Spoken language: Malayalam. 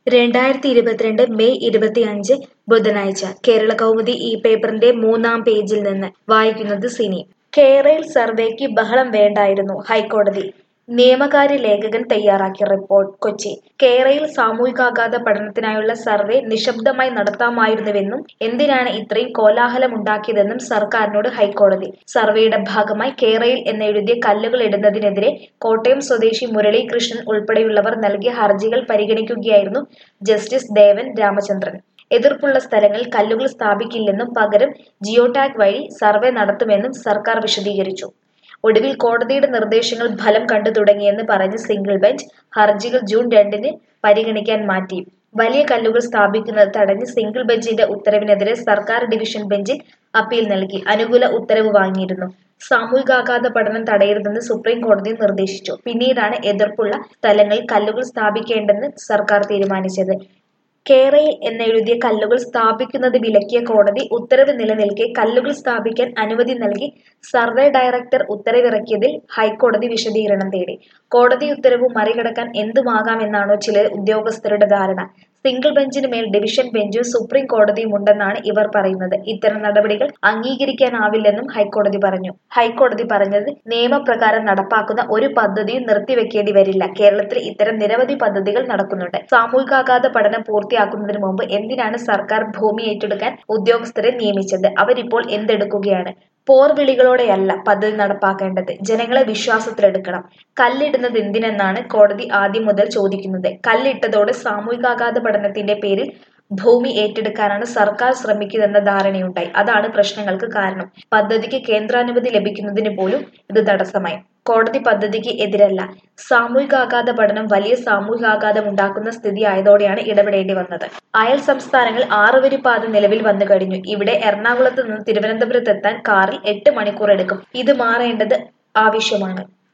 രണ്ടായിരത്തി ഇരുപത്തിരണ്ട് മെയ് ഇരുപത്തിയഞ്ച് ബുധനാഴ്ച കേരള കൗമുദി ഈ പേപ്പറിന്റെ മൂന്നാം പേജിൽ നിന്ന് വായിക്കുന്നത് സിനി കേരയിൽ സർവേക്ക് ബഹളം വേണ്ടായിരുന്നു ഹൈക്കോടതി നിയമകാര്യ ലേഖകൻ തയ്യാറാക്കിയ റിപ്പോർട്ട് കൊച്ചി കേരയിൽ സാമൂഹികാഘാത പഠനത്തിനായുള്ള സർവേ നിശബ്ദമായി നടത്താമായിരുന്നുവെന്നും എന്തിനാണ് ഇത്രയും കോലാഹലം ഉണ്ടാക്കിയതെന്നും സർക്കാരിനോട് ഹൈക്കോടതി സർവേയുടെ ഭാഗമായി കേരയിൽ എന്നെഴുതിയ കല്ലുകൾ ഇടുന്നതിനെതിരെ കോട്ടയം സ്വദേശി മുരളീകൃഷ്ണൻ ഉൾപ്പെടെയുള്ളവർ നൽകിയ ഹർജികൾ പരിഗണിക്കുകയായിരുന്നു ജസ്റ്റിസ് ദേവൻ രാമചന്ദ്രൻ എതിർപ്പുള്ള സ്ഥലങ്ങളിൽ കല്ലുകൾ സ്ഥാപിക്കില്ലെന്നും പകരം ജിയോ ടാഗ് വഴി സർവേ നടത്തുമെന്നും സർക്കാർ വിശദീകരിച്ചു ഒടുവിൽ കോടതിയുടെ നിർദ്ദേശങ്ങൾ ഫലം കണ്ടു തുടങ്ങിയെന്ന് പറഞ്ഞ് സിംഗിൾ ബെഞ്ച് ഹർജികൾ ജൂൺ രണ്ടിന് പരിഗണിക്കാൻ മാറ്റി വലിയ കല്ലുകൾ സ്ഥാപിക്കുന്നത് തടഞ്ഞ് സിംഗിൾ ബെഞ്ചിന്റെ ഉത്തരവിനെതിരെ സർക്കാർ ഡിവിഷൻ ബെഞ്ചിൽ അപ്പീൽ നൽകി അനുകൂല ഉത്തരവ് വാങ്ങിയിരുന്നു സാമൂഹികാഘാത പഠനം തടയരുതെന്ന് സുപ്രീം കോടതി നിർദ്ദേശിച്ചു പിന്നീടാണ് എതിർപ്പുള്ള സ്ഥലങ്ങളിൽ കല്ലുകൾ സ്ഥാപിക്കേണ്ടെന്ന് സർക്കാർ തീരുമാനിച്ചത് കേരയിൽ എന്നെഴുതിയ കല്ലുകൾ സ്ഥാപിക്കുന്നത് വിലക്കിയ കോടതി ഉത്തരവ് നിലനിൽക്കെ കല്ലുകൾ സ്ഥാപിക്കാൻ അനുമതി നൽകി സർവേ ഡയറക്ടർ ഉത്തരവിറക്കിയതിൽ ഹൈക്കോടതി വിശദീകരണം തേടി കോടതി ഉത്തരവ് മറികടക്കാൻ എന്തുമാകാമെന്നാണോ ചില ഉദ്യോഗസ്ഥരുടെ ധാരണ സിംഗിൾ ബെഞ്ചിന് മേൽ ഡിവിഷൻ ബെഞ്ചും സുപ്രീം കോടതിയും ഉണ്ടെന്നാണ് ഇവർ പറയുന്നത് ഇത്തരം നടപടികൾ അംഗീകരിക്കാനാവില്ലെന്നും ഹൈക്കോടതി പറഞ്ഞു ഹൈക്കോടതി പറഞ്ഞത് നിയമപ്രകാരം നടപ്പാക്കുന്ന ഒരു പദ്ധതിയും നിർത്തിവെക്കേണ്ടി വരില്ല കേരളത്തിൽ ഇത്തരം നിരവധി പദ്ധതികൾ നടക്കുന്നുണ്ട് സാമൂഹികാഘാത പഠനം പൂർത്തിയാക്കുന്നതിന് മുമ്പ് എന്തിനാണ് സർക്കാർ ഭൂമി ഏറ്റെടുക്കാൻ ഉദ്യോഗസ്ഥരെ നിയമിച്ചത് അവരിപ്പോൾ എന്തെടുക്കുകയാണ് പോർവിളികളോടെയല്ല പദ്ധതി നടപ്പാക്കേണ്ടത് ജനങ്ങളെ വിശ്വാസത്തിലെടുക്കണം കല്ലിടുന്നത് എന്തിനെന്നാണ് കോടതി ആദ്യം മുതൽ ചോദിക്കുന്നത് കല്ലിട്ടതോടെ സാമൂഹികാഘാത പഠനത്തിന്റെ പേരിൽ ഭൂമി ഏറ്റെടുക്കാനാണ് സർക്കാർ ശ്രമിക്കുന്നതെന്ന ധാരണയുണ്ടായി അതാണ് പ്രശ്നങ്ങൾക്ക് കാരണം പദ്ധതിക്ക് കേന്ദ്രാനുമതി ലഭിക്കുന്നതിന് പോലും ഇത് തടസ്സമായി കോടതി പദ്ധതിക്ക് എതിരല്ല സാമൂഹികാഘാത പഠനം വലിയ സാമൂഹികാഘാതം ഉണ്ടാക്കുന്ന സ്ഥിതി ആയതോടെയാണ് ഇടപെടേണ്ടി വന്നത് അയൽ സംസ്ഥാനങ്ങൾ ആറുവരി പാത നിലവിൽ വന്നു കഴിഞ്ഞു ഇവിടെ എറണാകുളത്ത് നിന്ന് തിരുവനന്തപുരത്ത് എത്താൻ കാറിൽ എട്ട് മണിക്കൂർ എടുക്കും ഇത് മാറേണ്ടത് ആവശ്യമാണ്